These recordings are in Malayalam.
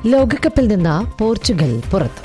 ലോകകപ്പിൽ നിന്ന് പോർച്ചുഗൽ പുറത്തു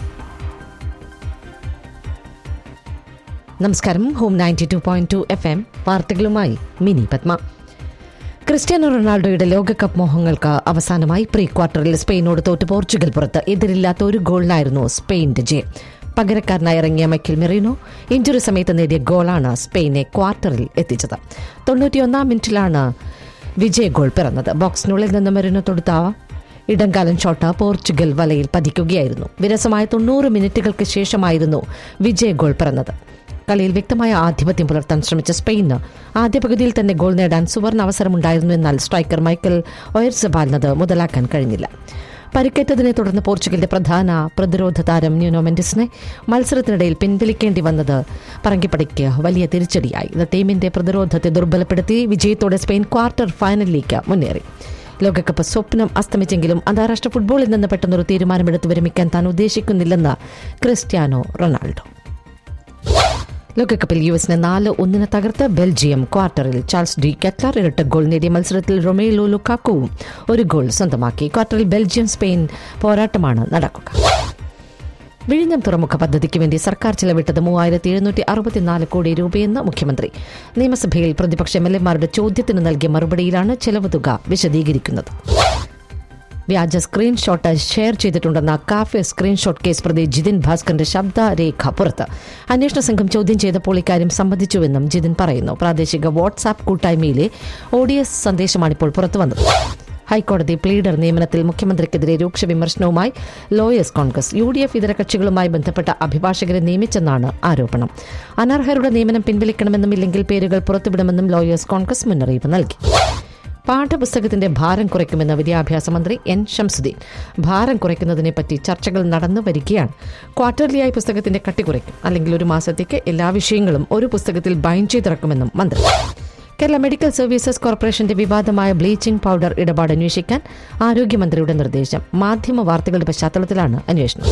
നമസ്കാരം home ninety two point two F M വാർത്തകളുമായി മിനി പത്മ ക്രിസ്ത്യാനോ റൊണാൾഡോയുടെ ലോകകപ്പ് മോഹങ്ങൾക്ക് അവസാനമായി പ്രീ ക്വാർട്ടറിൽ സ്പെയിനോട് തോറ്റ് പോർച്ചുഗൽ പുറത്ത് എതിരില്ലാത്ത ഒരു ഗോളിനായിരുന്നു സ്പെയിന്റെ ജയം പകരക്കാരനായി ഇറങ്ങിയ മൈക്കിൾ മെറീനോ ഇഞ്ചുറി സമയത്ത് നേടിയ ഗോളാണ് സ്പെയിനെ ക്വാർട്ടറിൽ എത്തിച്ചത് തൊണ്ണൂറ്റിയൊന്നാം മിനിറ്റിലാണ് വിജയ ഗോൾ പിറന്നത് ബോക്സിനുള്ളിൽ നിന്ന് മെറീനോ തൊടുത്ത ഇടംകാലൻ ഷോട്ട് പോർച്ചുഗൽ വലയിൽ പതിക്കുകയായിരുന്നു വിരസമായ തൊണ്ണൂറ് മിനിറ്റുകൾക്ക് ശേഷമായിരുന്നു വിജയ ഗോൾ പിറന്നത് കളിയിൽ വ്യക്തമായ ആധിപത്യം പുലർത്താൻ ശ്രമിച്ച സ്പെയിന് ആദ്യ പകുതിയിൽ തന്നെ ഗോൾ നേടാൻ സുവർണ അവസരമുണ്ടായിരുന്നു എന്നാൽ സ്ട്രൈക്കർ മൈക്കൽ ഒയർസബാലിനത് മുതലാക്കാൻ കഴിഞ്ഞില്ല പരിക്കേറ്റതിനെ തുടർന്ന് പോർച്ചുഗലിന്റെ പ്രധാന പ്രതിരോധ താരം ന്യൂനോ മെൻഡിസിനെ മത്സരത്തിനിടയിൽ പിൻവലിക്കേണ്ടി വന്നത് പറങ്കിപ്പടിക്ക് വലിയ തിരിച്ചടിയായി ഇത് ടീമിന്റെ പ്രതിരോധത്തെ ദുർബലപ്പെടുത്തി വിജയത്തോടെ സ്പെയിൻ ക്വാർട്ടർ ഫൈനലിലേക്ക് മുന്നേറി ലോകകപ്പ് സ്വപ്നം അസ്തമിച്ചെങ്കിലും അന്താരാഷ്ട്ര ഫുട്ബോളിൽ നിന്ന് പെട്ടെന്നൊരു തീരുമാനമെടുത്ത് വിരമിക്കാൻ താൻ ഉദ്ദേശിക്കുന്നില്ലെന്ന് ക്രിസ്ത്യാനോ റൊണാൾഡോ ലോകകപ്പിൽ യു എസിനെ നാല് ഒന്നിന് തകർത്ത് ബെൽജിയം ക്വാർട്ടറിൽ ചാൾസ് ഡി കെറ്റ്ലർ ഇരട്ട ഗോൾ നേടിയ മത്സരത്തിൽ റൊമേലോ ലുക്കാക്കുവും ഒരു ഗോൾ സ്വന്തമാക്കി ക്വാർട്ടറിൽ ബെൽജിയം സ്പെയിൻ പോരാട്ടമാണ് നടക്കുക വിഴിഞ്ഞം തുറമുഖ പദ്ധതിക്ക് വേണ്ടി സർക്കാർ ചെലവിട്ടത് മൂവായിരത്തി എഴുന്നൂറ്റി അറുപത്തിനാല് കോടി രൂപയെന്ന് മുഖ്യമന്ത്രി നിയമസഭയിൽ പ്രതിപക്ഷ എം എൽ എമാരുടെ ചോദ്യത്തിന് നൽകിയ മറുപടിയിലാണ് ചെലവ് തുക വിശദീകരിക്കുന്നത് വ്യാജ സ്ക്രീൻഷോട്ട് ഷെയർ ചെയ്തിട്ടുണ്ടെന്ന കാഫെ സ്ക്രീൻഷോട്ട് കേസ് പ്രതി ജിതിൻ ഭാസ്കറിന്റെ ശബ്ദരേഖ പുറത്ത് അന്വേഷണ സംഘം ചോദ്യം ചെയ്തപ്പോൾ ഇക്കാര്യം സംബന്ധിച്ചുവെന്നും ജിതിൻ പറയുന്നു പ്രാദേശിക വാട്സാപ്പ് കൂട്ടായ്മയിലെ ഓഡിയസ് സന്ദേശമാണിപ്പോൾ പുറത്തുവന്നത് ഹൈക്കോടതി പ്ലീഡർ നിയമനത്തിൽ മുഖ്യമന്ത്രിക്കെതിരെ രൂക്ഷ വിമർശനവുമായി lawyers congress U D F ഇതര കക്ഷികളുമായി ബന്ധപ്പെട്ട അഭിഭാഷകരെ നിയമിച്ചെന്നാണ് ആരോപണം അനർഹരുടെ നിയമനം പിൻവലിക്കണമെന്നും ഇല്ലെങ്കിൽ പേരുകൾ പുറത്തുവിടുമെന്നും ലോയേഴ്സ് കോൺഗ്രസ് മുന്നറിയിപ്പ് നൽകി പാഠപുസ്തകത്തിന്റെ ഭാരം കുറയ്ക്കുമെന്ന് വിദ്യാഭ്യാസ മന്ത്രി എൻ ഷംസുദ്ദീൻ ഭാരം കുറയ്ക്കുന്നതിനെപ്പറ്റി ചർച്ചകൾ നടന്നു വരികയാണ് ക്വാർട്ടർലിയായി പുസ്തകത്തിന്റെ കട്ടി കുറയ്ക്കും അല്ലെങ്കിൽ ഒരു മാസത്തേക്ക് എല്ലാ വിഷയങ്ങളും ഒരു പുസ്തകത്തിൽ ബൈൻഡ് ചെയ്തിറക്കുമെന്നും മന്ത്രി കേരള മെഡിക്കൽ സർവീസസ് കോർപ്പറേഷന്റെ വിവാദമായ ബ്ലീച്ചിംഗ് പൗഡർ ഇടപാട് അന്വേഷിക്കാൻ ആരോഗ്യമന്ത്രിയുടെ നിർദ്ദേശം മാധ്യമ വാർത്തകളുടെ പശ്ചാത്തലത്തിലാണ് അന്വേഷണം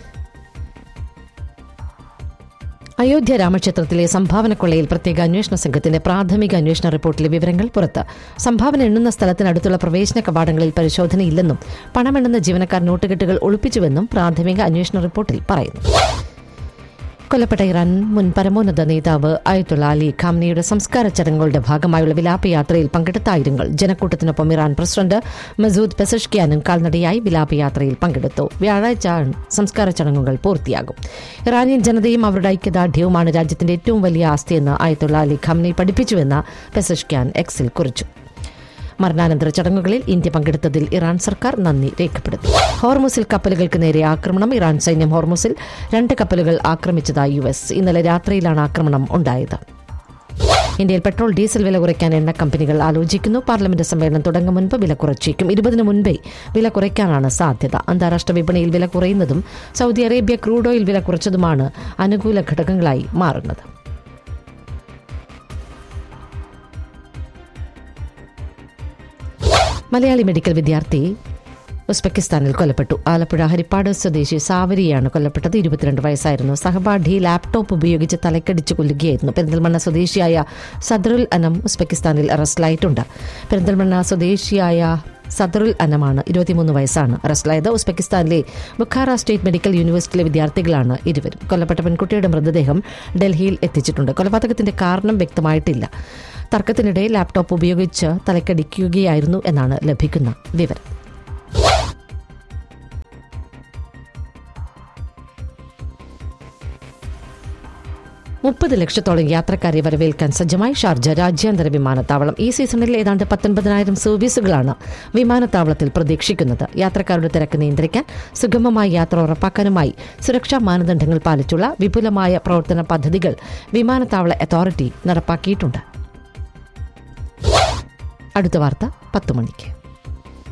അയോധ്യ രാമക്ഷേത്രത്തിലെ സംഭാവന കൊള്ളയിൽ പ്രത്യേക അന്വേഷണ സംഘത്തിന്റെ പ്രാഥമിക അന്വേഷണ റിപ്പോർട്ടിലെ വിവരങ്ങൾ പുറത്ത് സംഭാവന എണ്ണുന്ന സ്ഥലത്തിനടുത്തുള്ള പ്രവേശന കവാടങ്ങളിൽ പരിശോധനയില്ലെന്നും പണമെണ്ണുന്ന ജീവനക്കാർ നോട്ടുകെട്ടുകൾ ഒളിപ്പിച്ചുവെന്നും പ്രാഥമിക അന്വേഷണ റിപ്പോർട്ടിൽ പറയുന്നു കൊല്ലപ്പെട്ട ഇറാൻ മുൻ പരമോന്നത നേതാവ് അയത്തുള്ള അലി ഖാംനിയുടെ സംസ്കാര ചടങ്ങുകളുടെ ഭാഗമായുള്ള വിലാപയാത്രയിൽ പങ്കെടുത്ത ആയിരങ്ങൾ ജനക്കൂട്ടത്തിനൊപ്പം ഇറാൻ പ്രസിഡന്റ് മസൂദ് പെസഷ്കിയാനും കാൽനടയായി വിലാപയാത്രയിൽ പങ്കെടുത്തു വ്യാഴാഴ്ച സംസ്കാര ചടങ്ങുകൾ പൂർത്തിയാകും ഇറാനിയൻ ജനതയും അവരുടെ ഐക്യദാർഢ്യവുമാണ് രാജ്യത്തിന്റെ ഏറ്റവും വലിയ ആസ്തിയെന്ന് അയത്തുള്ള അലി ഖാംനി പഠിപ്പിച്ചുവെന്ന് പെസഷ്കിയാൻ എക്സിൽ കുറിച്ചു മരണാനന്തര ചടങ്ങുകളിൽ ഇന്ത്യ പങ്കെടുത്തതിൽ ഇറാൻ സർക്കാർ നന്ദി രേഖപ്പെടുത്തി ഹോർമുസിൽ കപ്പലുകൾക്ക് നേരെ ആക്രമണം ഇറാൻ സൈന്യം ഹോർമുസിൽ രണ്ട് കപ്പലുകൾ ആക്രമിച്ചതായി യു എസ് ഇന്നലെ രാത്രിയിലാണ് ആക്രമണം ഉണ്ടായത് ഇന്ത്യയിൽ പെട്രോൾ ഡീസൽ വില കുറയ്ക്കാൻ എണ്ണ കമ്പനികൾ ആലോചിക്കുന്നു പാർലമെന്റ് സമ്മേളനം തുടങ്ങും മുൻപ് വില കുറച്ചേക്കും ഇരുപതിന് മുൻപേ വില കുറയ്ക്കാനാണ് സാധ്യത അന്താരാഷ്ട്ര വിപണിയിൽ വില കുറയുന്നതും സൗദി അറേബ്യ ക്രൂഡ് ഓയിൽ വില കുറച്ചതുമാണ് അനുകൂല ഘടകങ്ങളായി മാറുന്നത് മലയാളി മെഡിക്കൽ വിദ്യാർത്ഥി ഉസ്ബെക്കിസ്ഥാനിൽ കൊല്ലപ്പെട്ടു ആലപ്പുഴ ഹരിപ്പാട് സ്വദേശി സാവരിയാണ് കൊല്ലപ്പെട്ടത് ഇരുപത്തിരണ്ട് വയസ്സായിരുന്നു സഹപാഠി ലാപ്ടോപ്പ് ഉപയോഗിച്ച് തലക്കടിച്ച് കൊല്ലുകയായിരുന്നു പെരിന്തൽമണ്ണ സ്വദേശിയായ സദറുൽ അനം ഉസ്ബെക്കിസ്ഥാനിൽ അറസ്റ്റിലായിട്ടുണ്ട് പെരിന്തൽമണ്ണ സ്വദേശിയായ സദറുൽ അനമാണ് ഇരുപത്തിമൂന്ന് വയസ്സാണ് അറസ്റ്റിലായത് ഉസ്ബെക്കിസ്ഥാനിലെ ബുഖാറ സ്റ്റേറ്റ് മെഡിക്കൽ യൂണിവേഴ്സിറ്റിയിലെ വിദ്യാർത്ഥികളാണ് ഇരുവരും കൊല്ലപ്പെട്ട പെൺകുട്ടിയുടെ മൃതദേഹം ഡൽഹിയിൽ എത്തിച്ചിട്ടുണ്ട് കൊലപാതകത്തിന്റെ കാരണം വ്യക്തമായിട്ടില്ല തർക്കത്തിനിടെ ലാപ്ടോപ്പ് ഉപയോഗിച്ച് തലക്കടിക്കുകയായിരുന്നു എന്നാണ് ലഭിക്കുന്ന വിവരം മുപ്പത് ലക്ഷത്തോളം യാത്രക്കാരെ വരവേൽക്കാൻ സജ്ജമായി ഷാർജ രാജ്യാന്തര വിമാനത്താവളം ഈ സീസണിൽ ഏതാണ്ട് പത്തൊൻപതിനായിരം സർവീസുകളാണ് വിമാനത്താവളത്തിൽ പ്രതീക്ഷിക്കുന്നത് യാത്രക്കാരുടെ തിരക്ക് നിയന്ത്രിക്കാൻ സുഗമമായ യാത്ര ഉറപ്പാക്കാനുമായി സുരക്ഷാ മാനദണ്ഡങ്ങൾ പാലിച്ചുള്ള വിപുലമായ പ്രവർത്തന പദ്ധതികൾ വിമാനത്താവള അതോറിറ്റി നടപ്പാക്കിയിട്ടുണ്ട് അടുത്ത വാർത്ത പത്ത് മണിക്ക്